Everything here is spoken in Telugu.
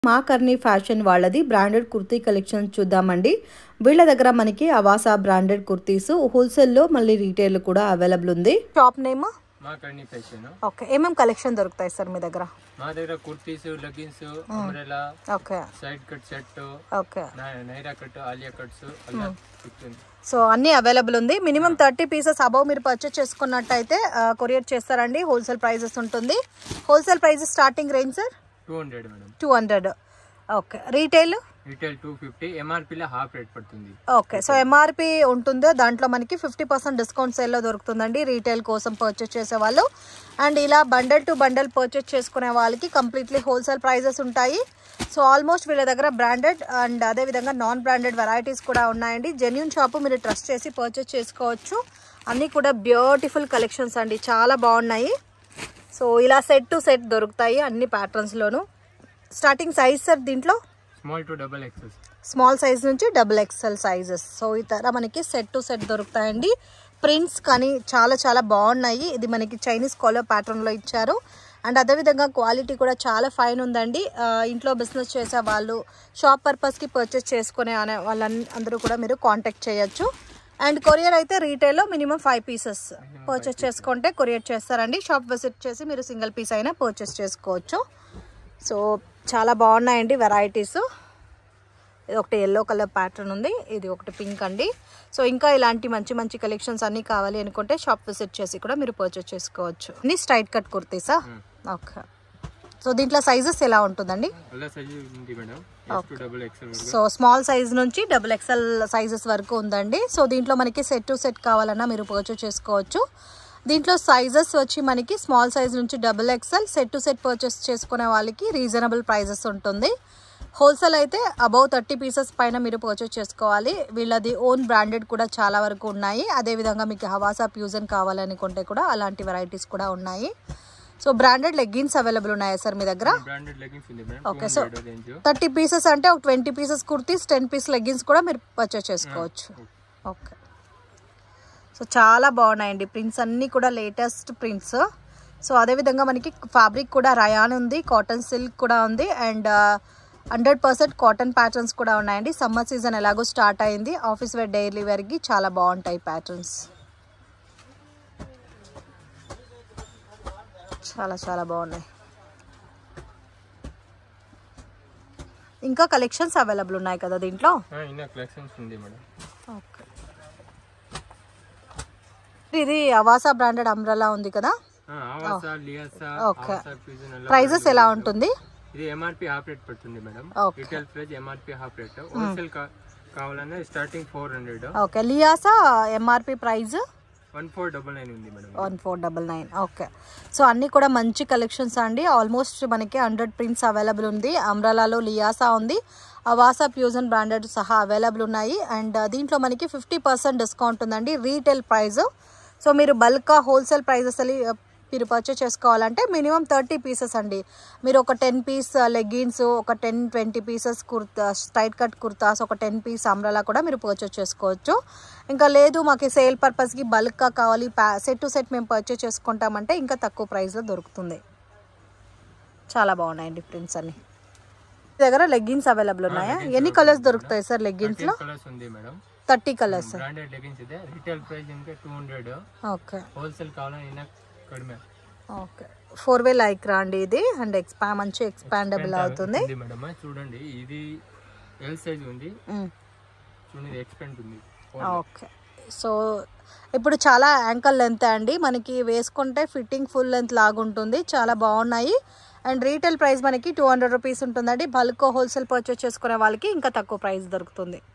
మా కర్నీ ఫ్యాషన్ వాళ్ళది బ్రాండెడ్ కుర్తీ కలెక్షన్ చూద్దామండి వీళ్ళ దగ్గర మనకి అవాసా బ్రాండెడ్ కుర్తీస్ హోల్సేల్లో మళ్ళీ రీటైల్ కూడా అవైలబుల్ ఉంది shop name Maa Karni fashion okay ఏమేమి కలెక్షన్ దొరుకుతాయి సార్ మీ దగ్గర మా దగ్గర kurtis leggings umbrella okay side cut set okay Naira cut Alia cuts అలా చిక్కుతుంది సో అన్నీ అవైలబుల్ ఉంది మినిమం థర్టీ పీసెస్ అబౌవ్ మీరు పర్చేస్ చేసుకున్నట్టయితే కొరియర్ చేస్తారండి హోల్సేల్ ప్రైజెస్ ఉంటుంది wholesale prices starting range sir two hundred madam two hundred okay retail retail two fifty ఎంఆర్పీలో హాఫ్ రేట్ పడుతుంది ఓకే సో ఎంఆర్పి ఉంటుందో దాంట్లో మనకి ఫిఫ్టీ పర్సెంట్ డిస్కౌంట్ సేల్లో దొరుకుతుందండి రీటైల్ కోసం పర్చేస్ చేసే వాళ్ళు అండ్ ఇలా బండల్ టు బండల్ పర్చేస్ చేసుకునే వాళ్ళకి కంప్లీట్లీ హోల్సేల్ ప్రైజెస్ ఉంటాయి సో ఆల్మోస్ట్ వీళ్ళ దగ్గర బ్రాండెడ్ అండ్ అదేవిధంగా నాన్ బ్రాండెడ్ వెరైటీస్ కూడా ఉన్నాయండి జెన్యున్ షాప్ మీరు ట్రస్ట్ చేసి పర్చేస్ చేసుకోవచ్చు అన్నీ కూడా బ్యూటిఫుల్ కలెక్షన్స్ అండి చాలా బాగున్నాయి సో ఇలా సెట్ టు సెట్ దొరుకుతాయి అన్ని ప్యాటర్న్స్లోను స్టార్టింగ్ సైజ్ సార్ దీంట్లో small to double XS small size నుంచి డబుల్ ఎక్స్ఎల్ సైజెస్ సో ఈ తర మనకి సెట్ టు సెట్ దొరుకుతాయండి ప్రింట్స్ కానీ చాలా చాలా బాగున్నాయి ఇది మనకి చైనీస్ కాలర్ ప్యాటర్న్లో ఇచ్చారు అండ్ అదేవిధంగా క్వాలిటీ కూడా చాలా ఫైన్ ఉందండి ఆ, ఇంట్లో బిజినెస్ చేసే వాళ్ళు షాప్ పర్పస్కి పర్చేస్ చేసుకునే అనే వాళ్ళని అందరూ కూడా మీరు కాంటాక్ట్ చేయొచ్చు అండ్ కొరియర్ అయితే రీటైల్లో మినిమం ఫైవ్ పీసెస్ పర్చేస్ చేసుకుంటే కొరియర్ చేస్తారండి షాప్ విజిట్ చేసి మీరు సింగిల్ పీస్ అయినా పర్చేస్ చేసుకోవచ్చు సో చాలా బాగున్నాయండి వెరైటీస్ ఇది ఒకటి ఎల్లో కలర్ ప్యాటర్న్ ఉంది ఇది ఒకటి పింక్ అండి సో ఇంకా ఇలాంటి మంచి మంచి కలెక్షన్స్ అన్నీ కావాలి అనుకుంటే షాప్ విజిట్ చేసి కూడా మీరు పర్చేస్ చేసుకోవచ్చు అన్ని స్ట్రైట్ కట్ కుర్తీసా ఓకే సో దీంట్లో సైజెస్ ఎలా ఉంటుందండి అలా సైజ్ ఉంది madam S to double XL so small size నుంచి డబుల్ ఎక్స్ఎల్ సైజెస్ వరకు ఉందండి సో దీంట్లో మనకి సెట్ టు సెట్ కావాలన్నా మీరు పర్చేస్ చేసుకోవచ్చు దీంట్లో సైజెస్ వచ్చి మనకి స్మాల్ సైజ్ నుంచి double XL set to set purchase చేసుకునే వాళ్ళకి రీజనబుల్ ప్రైజెస్ ఉంటుంది హోల్సేల్ అయితే అబౌవ్ థర్టీ పీసెస్ పైన మీరు పర్చేస్ చేసుకోవాలి వీళ్ళది ఓన్ బ్రాండెడ్ కూడా చాలా వరకు ఉన్నాయి అదేవిధంగా మీకు హవాసా ప్యూజన్ కావాలనుకుంటే కూడా అలాంటి వెరైటీస్ కూడా ఉన్నాయి సో బ్రాండెడ్ లెగ్గిన్స్ అవైలబుల్ ఉన్నాయా సార్ మీ దగ్గర బ్రాండెడ్ లెగిన్స్ ఉంది madam Okay, two so- hundred range thirty pieces అంటే ఒక twenty pieces kurtis ten piece leggings కూడా మీరు పర్చేస్ చేసుకోవచ్చు ఓకే సో చాలా బాగున్నాయండి ప్రింట్స్ అన్నీ కూడా లేటెస్ట్ ప్రింట్స్ సో అదేవిధంగా మనకి ఫ్యాబ్రిక్ కూడా రయాన్ ఉంది కాటన్ సిల్క్ కూడా ఉంది and hundred percent cotton patterns కూడా ఉన్నాయండి సమ్మర్ సీజన్ ఎలాగో స్టార్ట్ అయింది ఆఫీస్ వేర్ డైలీ వేర్కి చాలా బాగుంటాయి ప్యాటర్న్స్ చాలా చాలా బాగున్నాయి ఇంకా కలెక్షన్స్ అవైలబుల్ ఉన్నాయి కదా దీంట్లో ఇన్న కలెక్షన్స్ ఉంది మేడం ఓకే ఇది అవాసా బ్రాండెడ్ అంబ్రలా ఉంది కదా ఆవాసా లియాసా Okay. ఆవాసా ఫ్యూజన్ అలా ప్రైజెస్ ఎలా ఉంటుంది ఇది ఎంఆర్పి హాఫ్ రేట్ పడుతుంది madam Okay. Retail price MRP half rate wholesale కావాలన్నా starting four hundred okay Liasa MRP price one four double nine ఉంది madam one four double nine okay so అన్నీ కూడా మంచి కలెక్షన్స్ అండి ఆల్మోస్ట్ మనకి హండ్రెడ్ ప్రింట్స్ అవైలబుల్ ఉంది అమ్రాలాలో లియాసా ఉంది అవాసా ప్యూజన్ బ్రాండెడ్ సహా అవైలబుల్ ఉన్నాయి అండ్ దీంట్లో మనకి ఫిఫ్టీ పర్సెంట్ డిస్కౌంట్ ఉందండి రీటైల్ ప్రైస్ సో మీరు బల్క్ హోల్సేల్ ప్రైజెస్ అని మీరు పర్చేస్ చేసుకోవాలంటే మినిమం థర్టీ పీసెస్ అండి మీరు ఒక టెన్ పీస్ లెగ్గిన్స్ ఒక ten twenty pieces kurta straight cut kurtas ఒక టెన్ పీస్ అమ్రలా కూడా మీరు పర్చేస్ చేసుకోవచ్చు ఇంకా లేదు మాకు సేల్ పర్పస్కి బల్క్గా కావాలి సెట్ టు సెట్ మేము పర్చేస్ చేసుకుంటామంటే ఇంకా తక్కువ ప్రైస్లో దొరుకుతుంది చాలా బాగున్నాయండి ప్రింట్స్ అన్ని మీ దగ్గర లెగ్గిన్స్ అవైలబుల్ ఉన్నాయా ఎన్ని కలర్స్ దొరుకుతాయి సార్ లెగ్గిన్స్లో కలర్స్ ఉంది madam thirty colours branded leggings ಇದೆ ರಿಟೇಲ್ ಪ್ರೈಸ್ ನಿಮಗೆ ಟೂ ಹಂಡ್ರೆಡ್ ఓకే ಹೋಲ್ಸೇಲ್ ಕಾವಾಲ ಇನ್ನ ಕಡಿಮೆ ఓకే ఫోర్ వే లైక్ అండి ఇది అండ్ ఎక్స్పా మంచి ఎక్స్పాండబుల్ అవుతుంది ఉంది మేడం చూడండి ఇది ఎల్ సైజ్ ఉంది మ్. చూడండి ఎక్స్పెండ్ ఉంది ఓకే సో ఇప్పుడు చాలా యాంకల్ లెంత్ అండి మనకి వేసుకుంటే ఫిట్టింగ్ ఫుల్ లెంత్ లాగుంటుంది చాలా బాగున్నాయి అండ్ రీటైల్ ప్రైస్ మనకి టూ హండ్రెడ్ రూపీస్ ఉంటుందండి బల్క్ హోల్సేల్ పర్చేస్ చేసుకునే వాళ్ళకి ఇంకా తక్కువ ప్రైస్ దొరుకుతుంది